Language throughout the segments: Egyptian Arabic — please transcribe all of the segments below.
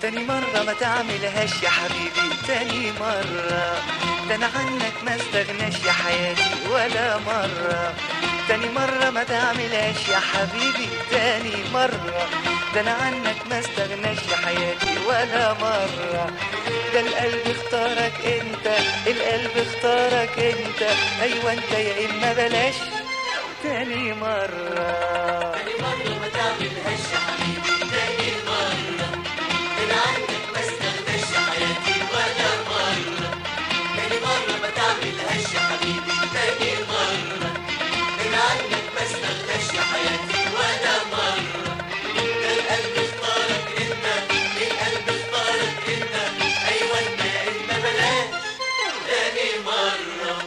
تاني مرة ما تعملهاش يا حبيبي تاني مرة ده انا عنك ما استغناش يا حياتي ولا مرة تاني مرة ما تعملهاش يا حبيبي تاني مرة ده انا عنك ما استغناش يا حياتي ولا مرة ده القلب اختارك انت القلب اختارك انت ايوه انت يا اما بلاش تاني مرة تاني مرة ما تعملهاش يا حبيبي تاني مرة أنا عنك ما استغناش يا حياتي ولا مرة تاني مرة ما تعملهاش يا حبيبي تاني مرة أنا عنك ما استغناش يا حياتي ولا مرة ده القلب اختارك أنت القلب اختارك أنت أيوة أنت يا إما بلاش تاني مرة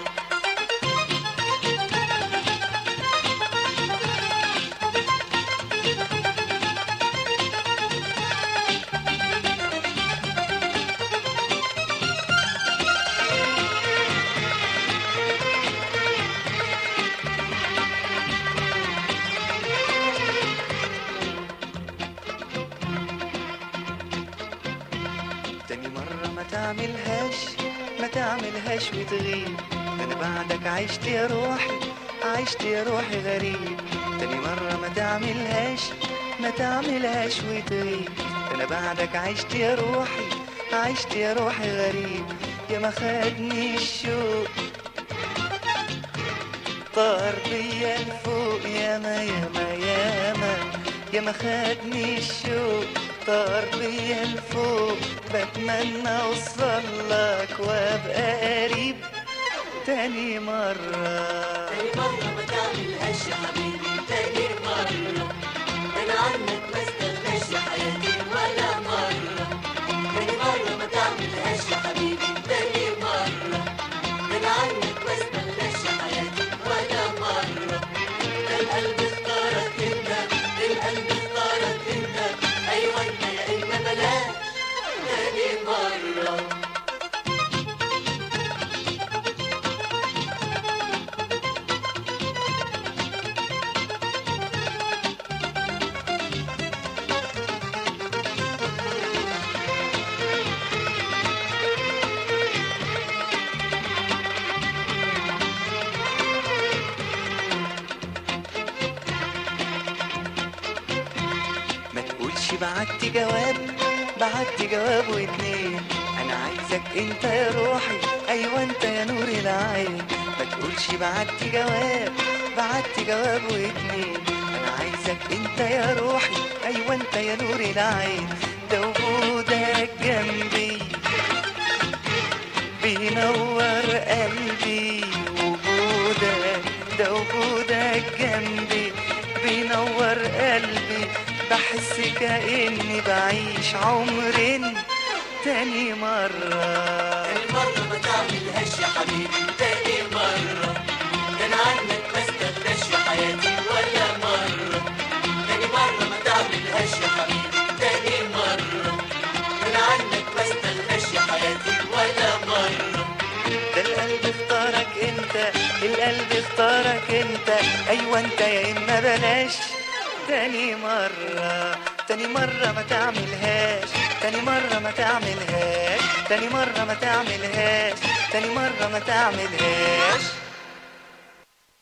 تاني مرة ما تعملهاش ما تعملهاش وتغيب ده انا بعدك عشت يا روحي عشت يا روحي غريب تاني مرة ما تعملهاش ما تعملهاش وتغيب ده انا بعدك عشت يا روحي عشت يا روحي غريب يا ما خدني الشوق طار بيا لفوق ياما ياما ياما ياما خدني الشوق طار بيا لفوق بتمنى اوصل لك وابقى قريب تاني مرة تاني مرة ما تعملهاش يا حبيبي تاني مرة أنا عنك ما استغناش يا حياتي ولا مرة تاني مرة ما تعملهاش يا حبيبي تاني مرة أنا عنك ما استغناش يا حياتي ولا مرة ده القلب اختارك أنت القلب اختارك أنت أيوة أنت يا إما بلاش تاني مرة ما تقولش بعت جواب بعت جواب واتنين انا عايزك انت يا روحي ايوه انت يا نور العين ما تقولش بعت جواب بعت جواب واتنين انا عايزك انت يا روحي ايوه انت يا نور العين ده وجودك جنبي بينور قلبي وجودك ده وجودك جنبي بينور قلبي بحس كأني بعيش عمرين تاني مرة تاني مرة ما تعملهاش يا حبيبي تاني مرة كان عنك ما استغناش يا حياتي ولا مرة تاني مرة ما تعملهاش يا حبيبي تاني مرة كان عنك ما استغناش يا حياتي ولا مرة ده القلب اختارك انت القلب اختارك انت ايوه انت يا اما بلاش تاني مرة تاني مرة ما تعملهاش تاني مرة ما تعملهاش تاني مرة ما تعملهاش تاني مرة ما تعملهاش